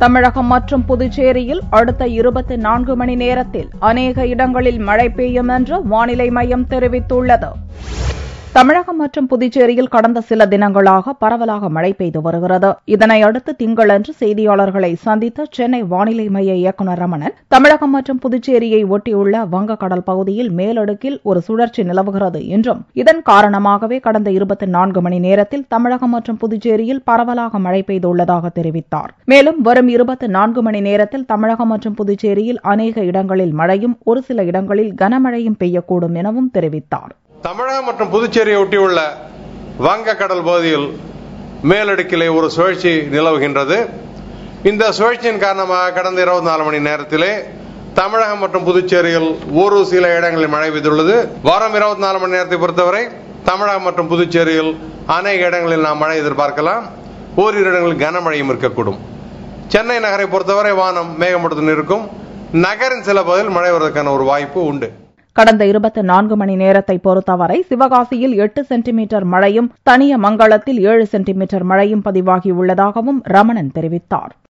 தமிழகம் மற்றும் புதுச்சேரியில் அடுத்த இருபத்தி நான்கு மணி நேரத்தில் அநேக இடங்களில் மழை பெய்யும் என்று வானிலை மையம் தெரிவித்துள்ளது தமிழகம் மற்றும் புதுச்சேரியில் கடந்த சில தினங்களாக பரவலாக மழை பெய்து வருகிறது இதனையடுத்து திங்களன்று செய்தியாளர்களை சந்தித்த சென்னை வானிலை மைய இயக்குநர் ரமணன் தமிழகம் மற்றும் புதுச்சேரியை ஒட்டியுள்ள வங்கக்கடல் பகுதியில் மேலடுக்கில் ஒரு சுழற்சி நிலவுகிறது என்றும் இதன் காரணமாகவே கடந்த இருபத்தி நான்கு மணி நேரத்தில் தமிழகம் மற்றும் புதுச்சேரியில் பரவலாக மழை பெய்துள்ளதாக தெரிவித்தார் மேலும் வரும் இருபத்தி நான்கு மணி நேரத்தில் தமிழகம் மற்றும் புதுச்சேரியில் அநேக இடங்களில் மழையும் ஒரு சில இடங்களில் கனமழையும் பெய்யக்கூடும் எனவும் தெரிவித்தார் தமிழகம் மற்றும் புதுச்சேரியை ஒட்டியுள்ள வங்கக்கடல் பகுதியில் மேலடுக்கிலே ஒரு சுழற்சி நிலவுகின்றது இந்த சுழற்சியின் காரணமாக கடந்த இருபத்தி நாலு மணி நேரத்திலே தமிழகம் மற்றும் புதுச்சேரியில் ஒரு சில இடங்களில் மழை பெய்துள்ளது வாரம் இருபத்தி நாலு மணி நேரத்தை பொறுத்தவரை தமிழகம் மற்றும் புதுச்சேரியில் அநேக இடங்களில் நாம் மழை எதிர்பார்க்கலாம் ஓரிரு இடங்களில் கனமழையும் இருக்கக்கூடும் சென்னை நகரை பொறுத்தவரை வானம் மேகமூட்டத்துடன் இருக்கும் நகரின் சில பகுதியில் மழை வருவதற்கான ஒரு வாய்ப்பு உண்டு கடந்த இருபத்தி நான்கு மணி நேரத்தை பொறுத்தவரை சிவகாசியில் எட்டு சென்டிமீட்டர் மழையும் தனிய மங்களத்தில் ஏழு சென்டிமீட்டர் மழையும் பதிவாகியுள்ளதாகவும் ரமணன் தெரிவித்தார்